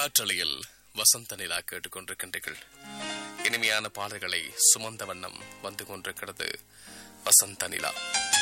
காற்றலையில் வசந்த நிலா கேட்டுக்கொண்டிருக்கின்றீர்கள் இனிமையான பாடல்களை சுமந்த வண்ணம் வந்து கொண்டிருக்கிறது வசந்த நிலா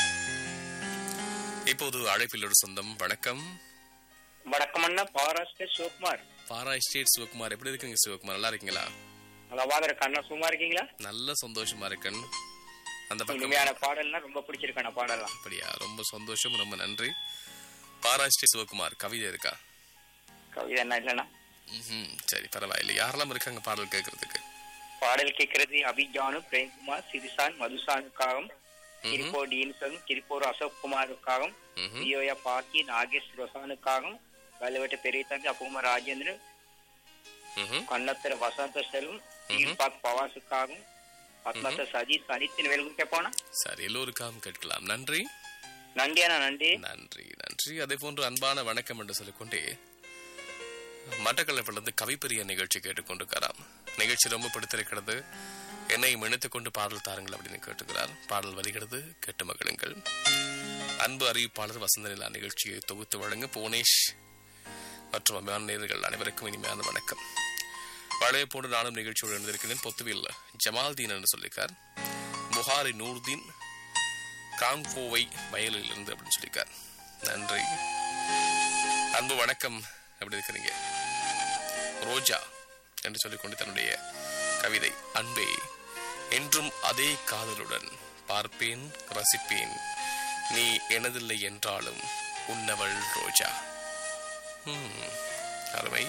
இப்போது அழைப்பில் ஒரு சொந்தம் வணக்கம் வணக்கம் அண்ணா பாராஸ்டர் சிவகுமார் பாரா எஸ்டேட் சிவகுமார் எப்படி இருக்கீங்க சிவகுமார் நல்லா இருக்கீங்களா நலவாக இருக்க அண்ணா சும்மா இருக்கீங்களா நல்ல சந்தோஷமா இருக்கேன் அந்த பக்கம் இனிமையான பாடல்னா ரொம்ப பிடிச்சிருக்கு அண்ணா பாடலாம் அப்படியா ரொம்ப சந்தோஷம் ரொம்ப நன்றி பாரா எஸ்டேட் சிவகுமார் கவிதை இருக்கா கவிதை என்ன இல்லைண்ணா ம்ஹும். சரி பரவாயில்லை யாரெல்லாம் இருக்காங்க பாடல் கேட்கறதுக்கு பாடல் கேட்கறது அபிஜானு பிரேம்குமார் சிறிசான் மதுசானுக்காகவும் திருப்பூர் டீன்சன் திருப்பூர் அசோக் குமாருக்காகவும் ம்ஹும். வியோயா பாக்கி நாகேஷ் ரொசானுக்காகவும் வேலைவெட்ட பெரிய தம்பி அப்பகுமார் ராஜேந்திரன் ம்ஹும். கண்ணத்திர வசந்த செல்வம் தீர்பாக் பவாசுக்காகவும் பத்மத்த சதீஷ் அனித்தின் வேலுக்கும் கேட்போனா சரி எல்லோருக்காகவும் கேட்கலாம் நன்றி நன்றி அண்ணா நன்றி நன்றி நன்றி அதே போன்று அன்பான வணக்கம் என்று சொல்லிக்கொண்டே மட்டக்களப்பிலிருந்து கவிப்பெரிய நிகழ்ச்சி கேட்டுக்கொண்டிருக்கிறார் நிகழ்ச்சி ரொம்ப பிடித்திருக்கிறது என்னை இணைத்துக் கொண்டு பாடல் தாருங்கள் அப்படின்னு கேட்டுக்கிறார் பாடல் வருகிறது கேட்டு மகிழுங்கள் அன்பு அறிவிப்பாளர் வசந்த நிலா நிகழ்ச்சியை தொகுத்து வழங்க புவனேஷ் மற்றும் அபிமான நேயர்கள் அனைவருக்கும் இனிமையான வணக்கம் பழைய போன்று நானும் நிகழ்ச்சியோடு இருந்திருக்கிறேன் பொத்துவில் ஜமால்தீன் என்று சொல்லியிருக்கார் புகாரி நூர்தீன் காங்கோவை வயலில் இருந்து அப்படின்னு சொல்லியிருக்கார் நன்றி அன்பு வணக்கம் எப்படி இருக்கிறீங்க ரோஜா என்று சொல்லிக்கொண்டு தன்னுடைய கவிதை அன்பே என்றும் அதே காதலுடன் பார்ப்பேன் ரசிப்பேன் நீ எனதில்லை என்றாலும் உன்னவள் ரோஜா ம், அருமை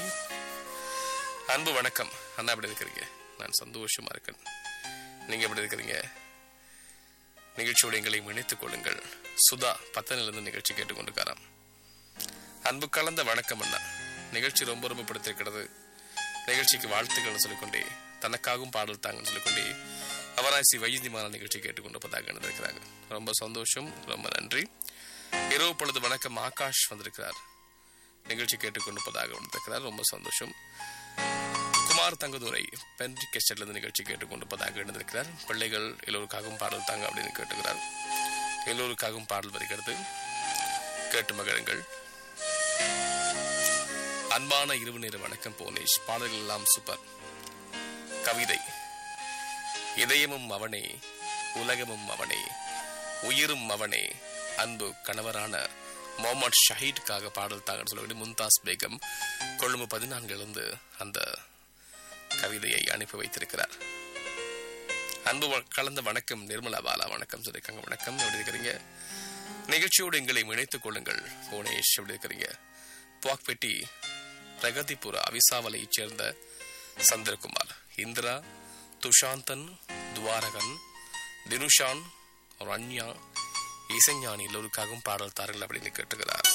அன்பு வணக்கம் அண்ணா எப்படி இருக்கிறீங்க நான் சந்தோஷமா இருக்கேன் நீங்க எப்படி இருக்கிறீங்க நிகழ்ச்சியோடு எங்களை இணைத்துக் கொள்ளுங்கள் சுதா பத்தனிலிருந்து நிகழ்ச்சி கேட்டுக்கொண்டிருக்காராம் அன்பு கலந்த வணக்கம் அண்ணா நிகழ்ச்சி ரொம்ப ரொம்ப பிடித்திருக்கிறது நிகழ்ச்சிக்கு வாழ்த்துக்கள் சொல்லிக்கொண்டே தனக்காகவும் பாடல் தாங்கன்னு சொல்லிக்கொண்டே அவராசி வைத்தியமான நிகழ்ச்சி கேட்டுக்கொண்டிருப்பதாக இருந்திருக்கிறாங்க ரொம்ப சந்தோஷம் ரொம்ப நன்றி இரவு பொழுது வணக்கம் ஆகாஷ் வந்திருக்கிறார் நிகழ்ச்சி கேட்டுக்கொண்டிருப்பதாக வந்திருக்கிறார் ரொம்ப சந்தோஷம் குமார் தங்கதுரை பென்ரி கெஸ்டர்லேருந்து நிகழ்ச்சி கேட்டுக்கொண்டிருப்பதாக இருந்திருக்கிறார் பிள்ளைகள் எல்லோருக்காகவும் பாடல் தாங்க அப்படின்னு கேட்டுக்கிறார் எல்லோருக்காகவும் பாடல் வருகிறது கேட்டு மகிழுங்கள் அன்பான இரவு நேர வணக்கம் போனேஷ் பாடல்கள் எல்லாம் சூப்பர் கவிதை இதயமும் அவனே உலகமும் அவனே உயிரும் அவனே அன்பு கணவரான முகமது ஷஹீட்காக பாடல் தாங்கன்னு சொல்லி மும்தாஸ் பேகம் கொழும்பு பதினான்கிலிருந்து அந்த கவிதையை அனுப்பி வைத்திருக்கிறார் அன்பு வ- கலந்த வணக்கம் நிர்மலா பாலா வணக்கம் சொல்லியிருக்காங்க வணக்கம் எப்படி இருக்கிறீங்க நிகழ்ச்சியோடு எங்களை இணைத்துக் கொள்ளுங்கள் புவனேஷ் எப்படி இருக்கிறீங்க துவாக்பெட்டி பிரகதிபுர அவிசாவலையைச் சேர்ந்த சந்திரகுமார் இந்திரா துஷாந்தன் துவாரகன் தினுஷான் ரன்யா இசைஞானி எல்லோருக்காகவும் பாடல் தாருங்கள் அப்படின்னு கேட்டுக்கிறார்